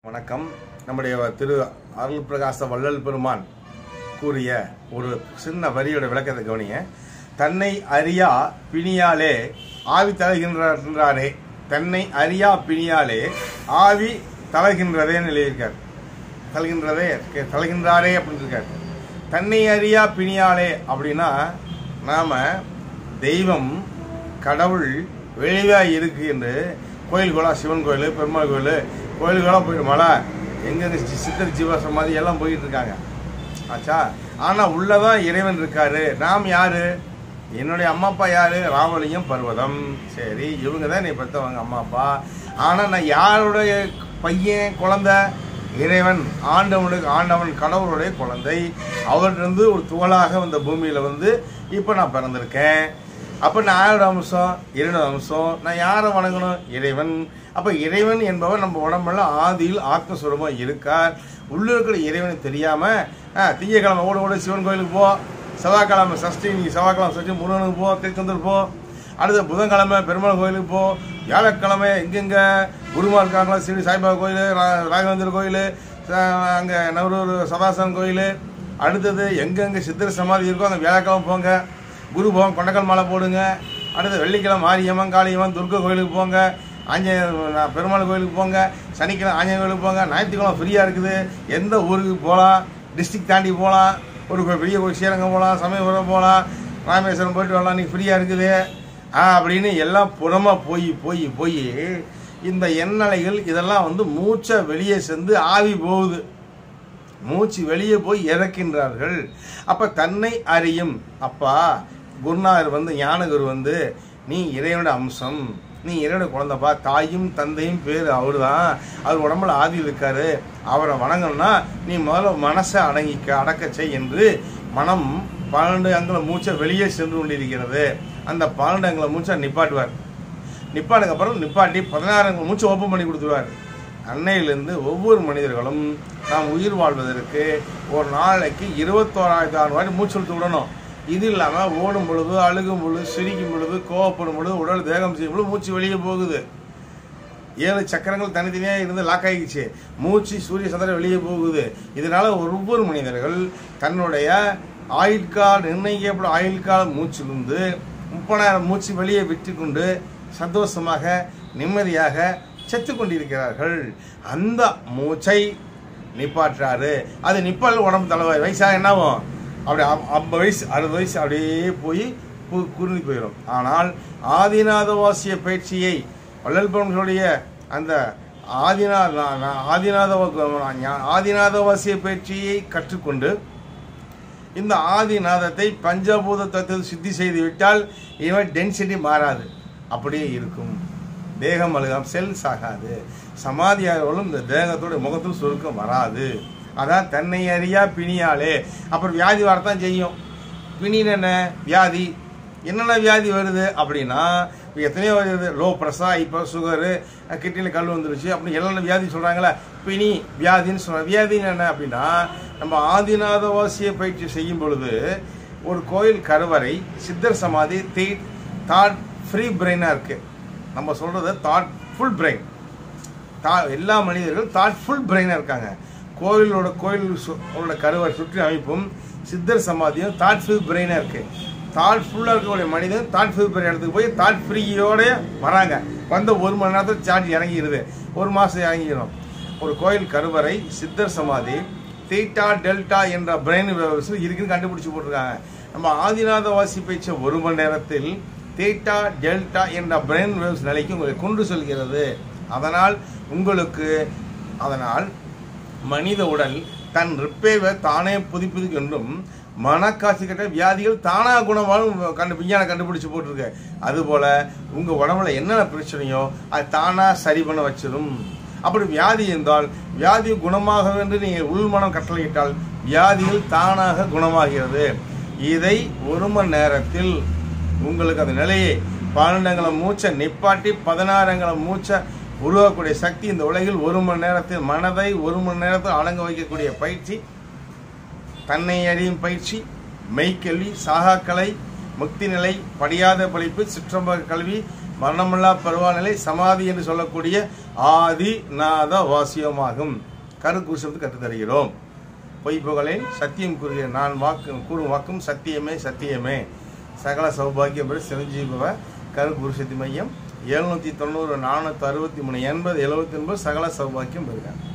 வணக்கம் நம்முடைய திரு அருள் பிரகாச வள்ளல் பெருமான் கூறிய ஒரு சின்ன வரியோட விளக்கத்தை கவனிங்க தன்னை அறியா பிணியாலே ஆவி தளகின்றாரே தன்னை அறியா பிணியாலே ஆவி தளகின்றதேன்னு எழுதியிருக்கார் தளகின்றதே தளகின்றாரே அப்படின்னு இருக்கார் தன்னை அறியா பிணியாலே அப்படின்னா நாம தெய்வம் கடவுள் வெளியாக இருக்கு என்று கோயில் கோலா சிவன் கோயில் பெருமாள் கோயில் கோயிலுக்கெல்லாம் போயிட்டு மலை எங்கெங்க சி- சித்தர் ஜீவ சமாதி எல்லாம் போயிட்டு இருக்காங்க ஆச்சா ஆனா உள்ளதான் இறைவன் இருக்காரு நாம் யாரு என்னுடைய அம்மா அப்பா யாரு ராமலிங்கம் பர்வதம் சரி இவங்க தான் என்னை பெற்றவங்க அம்மா அப்பா ஆனா நான் யாருடைய பையன் குழந்தை இறைவன் ஆண்டவனுக்கு ஆண்டவன் கடவுளுடைய குழந்தை அவர்கிட்ட ஒரு துகளாக வந்த பூமியில வந்து இப்போ நான் பிறந்திருக்கேன் அப்ப நான் யாரோட அம்சம் இறைவனோட அம்சம் நான் யாரை வணங்கணும் இறைவன் அப்ப இறைவன் என்பவர் நம்ம உடம்புல ஆதியில் ஆத்மஸ்வரமா இருக்கார் உள்ள இருக்கிற இறைவனை தெரியாம ஆ, திங்கட்கிழமை ஓட ஓட சிவன் கோயிலுக்கு போ செவ்வாய்க்கிழமை சஷ்டி நீ செவ்வாய்க்கிழமை சஷ்டி முருகனுக்கு போ திருச்செந்தூர் போ அடுத்த புதன்கிழமை பெருமாள் கோயிலுக்கு போ வியாழக்கிழமை எங்கெங்க குருமா இருக்காங்களோ ஸ்ரீ சாய்பாபா கோயில் ரா- ராகவேந்தர் கோயில் அங்கே நவரூர் சதாசன் கோயில் அடுத்தது எங்கெங்க சித்தர் சமாதி இருக்கோ அந்த வியாழக்கிழமை போங்க குரு போங்க கொண்டக்கல் மாலை போடுங்க அடுத்து வெள்ளிக்கிழமை மாரியம்மன் காளியம்மன் துர்கா கோயிலுக்கு போங்க ஆஞ்சநேயர் பெருமாள் கோயிலுக்கு போங்க சனிக்கிழமை ஆஞ்சநேயர் கோயிலுக்கு போங்க ஞாயிற்றுக்கிழமை ஃப்ரீயாக இருக்குது எந்த ஊருக்கு போகலாம் டிஸ்ட்ரிக்ட் தாண்டி போகலாம் ஒரு பெரிய கோயில் ஸ்ரீரங்கம் போகலாம் சமயபுரம் போகலாம் ராமேஸ்வரம் போயிட்டு வரலாம் நீ ஃப்ரீயாக இருக்குது ஆ அப்படின்னு எல்லாம் புறமா போய் போய் போய் இந்த எண்ணலைகள் இதெல்லாம் வந்து மூச்சை வெளியே சென்று ஆவி போகுது மூச்சு வெளியே போய் இறக்கின்றார்கள் அப்ப தன்னை அறியும் அப்பா குருநாதர் வந்து ஞானகுரு வந்து நீ இறைவனோட அம்சம் நீ இறைவனோட குழந்தைப்பா தாயும் தந்தையும் பேர் அவரு தான் அவர் உடம்புல ஆதி இருக்காரு அவரை வணங்கணும்னா நீ முதல்ல மனசை அடங்கிக்க அடக்க செய் என்று மனம் பன்னெண்டு அங்குல மூச்சை வெளியே சென்று கொண்டிருக்கிறது அந்த பன்னெண்டு அங்குல மூச்சை நிப்பாட்டுவார் நிப்பாட்டுக்கு அப்புறம் நிப்பாட்டி பதினாறு மூச்சு ஓப்பன் பண்ணி கொடுத்துருவார் அன்னையிலிருந்து ஒவ்வொரு மனிதர்களும் நாம் உயிர் வாழ்வதற்கு ஒரு நாளைக்கு இருபத்தோராயிரத்தி ஆறு வாட்டி மூச்சு இழுத்து விடணும் இது இல்லாமல் ஓடும் பொழுது அழுகும் பொழுது சிரிக்கும் பொழுது கோவப்படும் பொழுது உடல் தேகம் செய்யும் பொழுது மூச்சு வெளியே போகுது ஏழு சக்கரங்கள் தனித்தனியாக இருந்து லாக் ஆகிடுச்சு மூச்சு சூரிய சந்திரன் வெளியே போகுது இதனால ஒவ்வொரு மனிதர்கள் தன்னுடைய ஆயுட்கால் நிர்ணயிக்கப்படும் ஆயுட்கால மூச்சிலிருந்து முப்பதாயிரம் மூச்சு வெளியே விட்டு கொண்டு சந்தோஷமாக நிம்மதியாக செத்து கொண்டிருக்கிறார்கள் அந்த மூச்சை நிப்பாட்டுறாரு அது நிப்பால் உடம்பு தலைவாய் வயசாக என்னாகும் அப்படி அம்- ஐம்பது வயசு அறுபது வயசு அப்படியே போய் கு- குருந்தி போயிடும் ஆனால் ஆதிநாதவாசிய பயிற்சியை வள்ளல் பெருமனுடைய அந்த ஆதிநா நா- நா- ஆதிநாத ஆதிநாதவாசிய பயிற்சியை கற்றுக்கொண்டு இந்த ஆதிநாதத்தை பஞ்சபூத தத்துவத்தை சித்தி செய்து விட்டால் இவன் டென்சிட்டி மாறாது அப்படியே இருக்கும் தேகம் அழுகாம் செல்ஸ் ஆகாது சமாதியாகவும் இந்த தேகத்தோட முகத்தில் சுருக்கம் வராது அதான் தன்னை அறியா பிணியாலே அப்புறம் வியாதி வரத்தான் செய்யும் பிணின்னு என்ன வியாதி என்னென்ன வியாதி வருது அப்படின்னா இப்ப எத்தனையோ வருது லோ ப்ரெஷர் இப்போ சுகரு கிட்னியில் கல் வந்துருச்சு அப்படின்னு என்னென்ன வியாதி சொல்கிறாங்களே பிணி வியாதின்னு சொல்கிறாங்க வியாதின்னு என்ன அப்படின்னா நம்ம ஆதிநாதவாசிய பயிற்சி செய்யும் பொழுது ஒரு கோயில் கருவறை சித்தர் சமாதி தீ தாட் ஃப்ரீ பிரெயினாக இருக்குது நம்ம சொல்கிறது தாட் ஃபுல் பிரெயின் தா எல்லா மனிதர்களும் தாட்ஃபுல் பிரெயினாக இருக்காங்க கோயிலோட கோயில் சு- ஓட கருவறை சுற்றி அமைப்பும் சித்தர் சமாதியும் தாட்ஃபுல் பிரெயினாக இருக்கு தாட்ஃபுல்லாக இருக்கக்கூடிய மனிதன் தாட்ஃபுல் பிரெயின் இடத்துக்கு போய் தாட் ஃப்ரீயோட வராங்க வந்த ஒரு மணி நேரத்தில் சார்ஜ் இறங்கிடுது ஒரு மாதம் இறங்கிடும் ஒரு கோயில் கருவறை சித்தர் சமாதி தீட்டா டெல்டா என்ற பிரெயின் இருக்குன்னு கண்டுபிடிச்சு போட்டிருக்காங்க நம்ம ஆதிநாத வாசி பேச்ச ஒரு மணி நேரத்தில் தீட்டா டெல்டா என்ற பிரெயின் வேவ்ஸ் நிலைக்கு உங்களை கொண்டு செல்கிறது அதனால் உங்களுக்கு அதனால் மனித உடல் தன் ரிப்பேவை தானே புதுப்பிது என்றும் மனக்காட்சி கட்ட வியாதிகள் தானா குணமாலும் கண்டு விஞ்ஞானம் கண்டுபிடிச்சு போட்டிருக்கு அதுபோல உங்க உடம்புல என்னென்ன பிரச்சனையோ அது தானா சரி பண்ண வச்சிடும் அப்படி வியாதி இருந்தால் வியாதி குணமாக என்று நீங்கள் உள்மனம் கட்டளையிட்டால் வியாதிகள் தானாக குணமாகிறது இதை ஒரு மணி நேரத்தில் உங்களுக்கு அந்த நிலையை பன்னெண்டுங்களை மூச்சை நிப்பாட்டி பதினாறுங்களை மூச்சை உருவாக்கக்கூடிய சக்தி இந்த உலகில் ஒரு மணி நேரத்தில் மனதை ஒரு மணி நேரத்தில் அடங்க வைக்கக்கூடிய பயிற்சி தன்னை அறியும் பயிற்சி மெய்க்கல்வி சாகாக்கலை முக்தி நிலை படியாத படிப்பு சிற்றம்ப கல்வி மரணமில்லா பருவாநிலை சமாதி என்று சொல்லக்கூடிய ஆதி நாத வாசியமாகும் கருக்குருசத்து கற்றுத்தருகிறோம் பொய் புகழை சத்தியம் கூறிய நான் வாக்கு கூறும் வாக்கும் சத்தியமே சத்தியமே சகல சௌபாகியம் பெற சிரஞ்சீபவ கருப்புருஷத்தி மையம் எழுநூத்தி தொண்ணூறு நானூற்றி அறுபத்தி மூணு எண்பது எழுபத்தி ஒன்பது சகல சௌபாக்கியம் பெறுகிறேன்